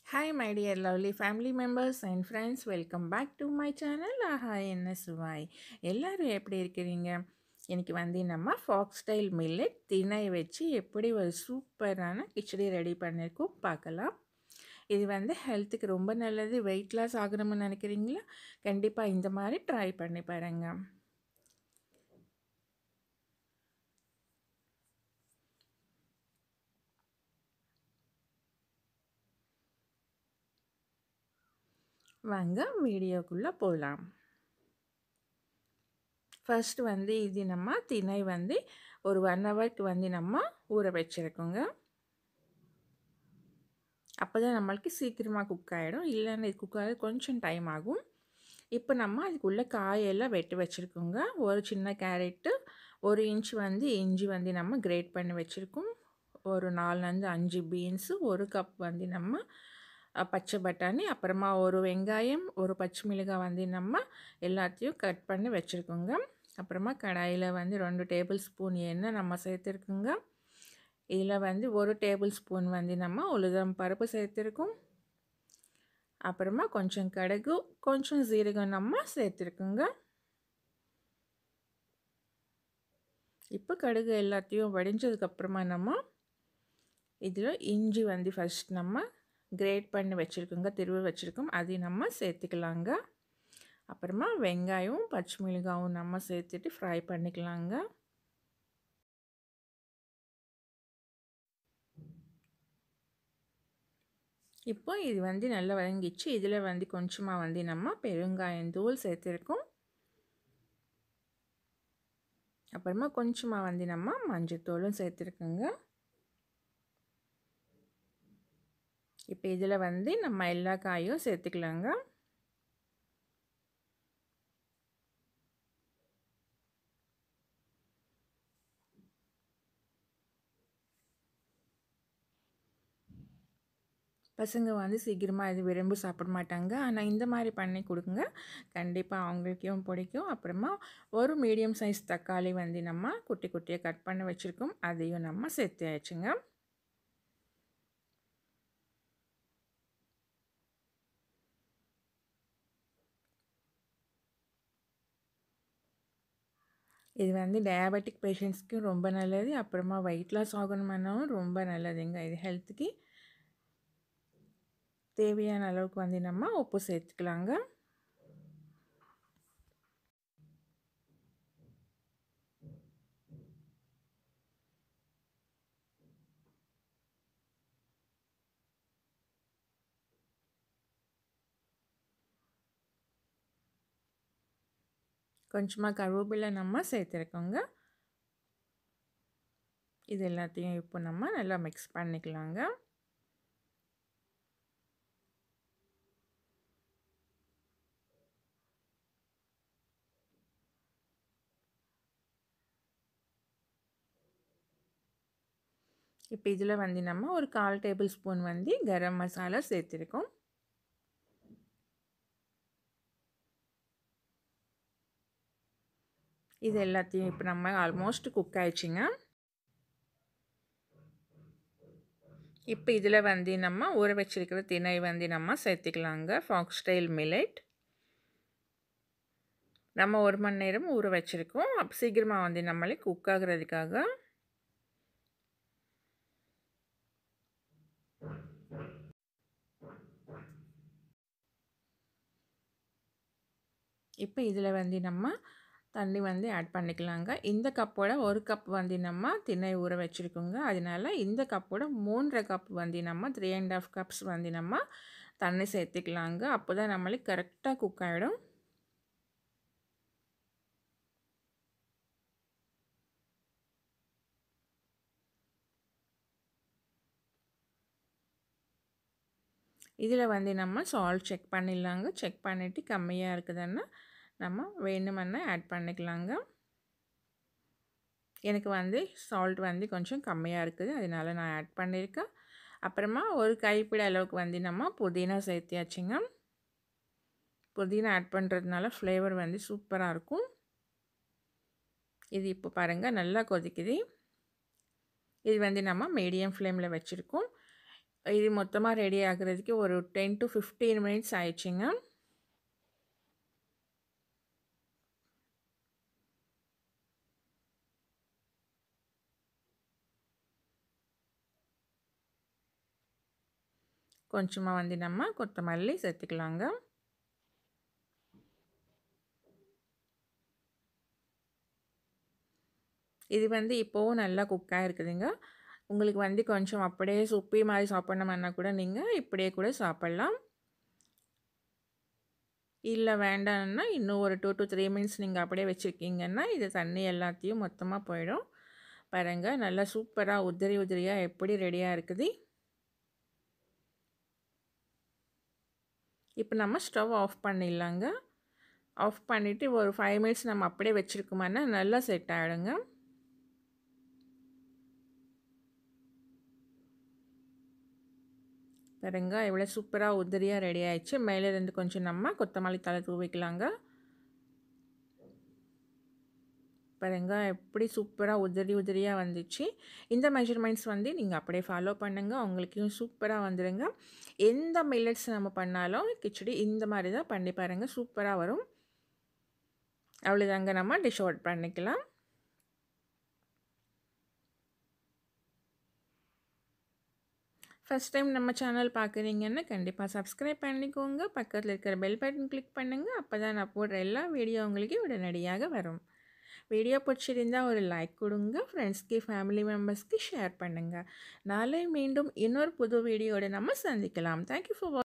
Hi, my dear lovely family members and friends. Welcome back to my channel. ஆஹா என்ன சுவாய் எல்லாரும் எப்படி இருக்கிறீங்க இன்னைக்கு வந்து நம்ம ஃபாக்ஸ் ஸ்டைல் மில்லட் திணை வச்சு எப்படி ஒரு சூப்பரான கிச்சடி ரெடி பண்ணியிருக்கோம் பார்க்கலாம் இது வந்து ஹெல்த்துக்கு ரொம்ப நல்லது வெயிட் லாஸ் ஆகணும்னு நினைக்கிறீங்களா கண்டிப்பாக இந்த மாதிரி ட்ரை பண்ணி பாருங்க வாங்க வீடியோக்குள்ளே போகலாம் ஃபர்ஸ்ட் வந்து இது நம்ம திணை வந்து ஒரு ஒன் ஹவருக்கு வந்து நம்ம ஊற வச்சுருக்கோங்க அப்போ தான் நம்மளுக்கு சீக்கிரமாக குக் ஆகிடும் இல்லைன்னா இது குக் ஆக கொஞ்சம் டைம் ஆகும் இப்போ நம்ம அதுக்குள்ளே காயெல்லாம் வெட்டி வச்சுருக்கோங்க ஒரு சின்ன கேரட்டு ஒரு இன்ச் வந்து இஞ்சி வந்து நம்ம கிரேட் பண்ணி வச்சுருக்கோம் ஒரு நாலுலேருந்து அஞ்சு பீன்ஸு ஒரு கப் வந்து நம்ம பச்சை பட்டாணி அப்புறமா ஒரு வெங்காயம் ஒரு பச்சை மிளகாய் வந்து நம்ம எல்லாத்தையும் கட் பண்ணி வச்சுருக்கோங்க அப்புறமா கடாயில் வந்து ரெண்டு டேபிள் ஸ்பூன் எண்ணெய் நம்ம சேர்த்துருக்குங்க இதில் வந்து ஒரு டேபிள் ஸ்பூன் வந்து நம்ம உளுதம் பருப்பு சேர்த்துருக்கோம் அப்புறமா கொஞ்சம் கடுகு கொஞ்சம் சீரகம் நம்ம சேர்த்துருக்குங்க இப்போ கடுகு எல்லாத்தையும் வடிஞ்சதுக்கப்புறமா நம்ம இதில் இஞ்சி வந்து ஃபஸ்ட் நம்ம கிரேட் பண்ணி வச்சுருக்கோங்க திருவி வச்சுருக்கோம் அதையும் நம்ம சேர்த்துக்கலாங்க அப்புறமா வெங்காயம் பச்சை மிளகாவும் நம்ம சேர்த்துட்டு ஃப்ரை பண்ணிக்கலாங்க இப்போ இது வந்து நல்லா வதங்கிச்சு இதில் வந்து கொஞ்சமாக வந்து நம்ம பெருங்காயத்தூள் சேர்த்துருக்கோம் அப்புறமா கொஞ்சமாக வந்து நம்ம மஞ்சத்தூளும் சேர்த்துருக்கோங்க இப்போ இதில் வந்து நம்ம எல்லா காயும் சேர்த்துக்கலாங்க பசங்க வந்து சீக்கிரமாக இது விரும்பி சாப்பிட மாட்டாங்க ஆனால் இந்த மாதிரி பண்ணி கொடுங்க கண்டிப்பாக அவங்களுக்கும் பிடிக்கும் அப்புறமா ஒரு மீடியம் சைஸ் தக்காளி வந்து நம்ம குட்டி குட்டியாக கட் பண்ணி வச்சுருக்கோம் அதையும் நம்ம சேர்த்து ஆச்சுங்க இது வந்து டயபெட்டிக் பேஷண்ட்ஸ்க்கு ரொம்ப நல்லது அப்புறமா வெயிட் லாஸ் ஆகணும்னாலும் ரொம்ப நல்லதுங்க இது ஹெல்த்துக்கு தேவையான அளவுக்கு வந்து நம்ம உப்பு சேர்த்துக்கலாங்க கொஞ்சமாக கருவேப்பிலை நம்ம சேர்த்துருக்கோங்க இது எல்லாத்தையும் இப்போ நம்ம நல்லா மிக்ஸ் பண்ணிக்கலாங்க இப்போ இதில் வந்து நம்ம ஒரு கால் டேபிள் ஸ்பூன் வந்து கரம் மசாலா சேர்த்துருக்கோம் இது எல்லாத்தையும் இப்போ நம்ம ஆல்மோஸ்ட் குக் ஆயிடுச்சுங்க இப்போ இதில் வந்து நம்ம ஊற வச்சிருக்கிற திணை வந்து நம்ம சேர்த்துக்கலாங்க ஃபாக்ஸ் ஸ்டைல் மில்லட் நம்ம ஒரு மணி நேரம் ஊற வச்சுருக்கோம் அப்போ சீக்கிரமாக வந்து நம்மளே குக் ஆகுறதுக்காக இப்போ இதில் வந்து நம்ம தண்ணி வந்து ஆட் பண்ணிக்கலாங்க இந்த கப்போட ஒரு கப் வந்து நம்ம திணை ஊற வச்சுருக்கோங்க அதனால இந்த கப்போட மூன்றரை கப் வந்து நம்ம த்ரீ அண்ட் ஆஃப் கப்ஸ் வந்து நம்ம தண்ணி சேர்த்துக்கலாங்க அப்போ தான் நம்மளுக்கு கரெக்டாக குக் ஆகிடும் இதில் வந்து நம்ம சால்ட் செக் பண்ணிடலாங்க செக் பண்ணிவிட்டு கம்மியாக இருக்குதுன்னா நம்ம வேணுமென்னா ஆட் பண்ணிக்கலாங்க எனக்கு வந்து சால்ட் வந்து கொஞ்சம் கம்மியாக இருக்குது அதனால் நான் ஆட் பண்ணியிருக்கேன் அப்புறமா ஒரு கைப்பிடி அளவுக்கு வந்து நம்ம புதினா சேர்த்தியாச்சுங்க புதினா ஆட் பண்ணுறதுனால ஃப்ளேவர் வந்து சூப்பராக இருக்கும் இது இப்போ பாருங்கள் நல்லா கொதிக்குது இது வந்து நம்ம மீடியம் ஃப்ளேமில் வச்சுருக்கோம் இது மொத்தமா ரெடி ஆகுறதுக்கு ஒரு 10 டூ 15 மினிட்ஸ் ஆயிடுச்சுங்க. கொஞ்சமா வந்து நம்ம கொத்தமல்லி சேர்த்துக்கலாங்க. இது வந்து இப்போவும் நல்லா குக் ஆகிருக்குதுங்க. உங்களுக்கு வந்து கொஞ்சம் அப்படியே சுப்பி மாதிரி சாப்பிடணும்னா கூட நீங்க இப்படியே கூட சாப்பிடலாம். இல்ல வேண்டான்னா இன்னும் ஒரு 2 டூ 3 மினிட்ஸ் நீங்க அப்படியே வச்சிருக்கீங்கன்னா, இது தண்ணி எல்லாத்தையும் மொத்தமா போயிடும். பாருங்க நல்லா சூப்பரா உதிரி உதிரியா எப்படி ரெடியா இருக்குது. இப்ப நம்ம ஸ்டவ் ஆஃப் பண்ணிடலாங்க. ஆஃப் பண்ணிட்டு ஒரு 5 மினிட்ஸ் நம்ம அப்படியே வச்சிருக்கோம்னா நல்லா செட் ஆயிடுங்க. பாருங்க எவ்வளோ சூப்பரா உதிரியா ரெடி ஆயிடுச்சு. மேலே இருந்து கொஞ்சம் நம்ம கொத்தமல்லி தழை தூவிக்கலாங்க. பாருங்க எப்படி சூப்பரா உதிரி உதிரியா வந்துச்சு. இந்த மெஷர்மெண்ட்ஸ் வந்து நீங்க அப்படியே ஃபாலோ பண்ணுங்க. உங்களுக்கும் சூப்பரா வந்துருங்க. எந்த மில்லட்ஸ் நம்ம பண்ணாலும் கிச்சடி இந்த மாதிரி தான் பண்ணி பாருங்க. சூப்பரா வரும். அவ்வளோதாங்க நம்ம டிஷ் அவுட் பண்ணிக்கலாம். ஃபர்ஸ்ட் டைம் நம்ம சேனல் பார்க்குறீங்கன்னா கண்டிப்பா சப்ஸ்கிரைப் பண்ணிக்கோங்க. பக்கத்துல இருக்கிற பெல் பட்டன் கிளிக் பண்ணுங்க. அப்பதான் நான் போடுற எல்லா வீடியோ உங்களுக்கு உடனடியாக வரும். வீடியோ பிடிச்சிருந்தா ஒரு லைக் கொடுங்க. ஃப்ரெண்ட்ஸ்க்கு, ஃபேமிலி மெம்பர்ஸ்க்கு ஷேர் பண்ணுங்க. நாளை மீண்டும் இன்னொரு புது வீடியோட நம்ம சந்திக்கலாம். தேங்க் யூ ஃபார் வா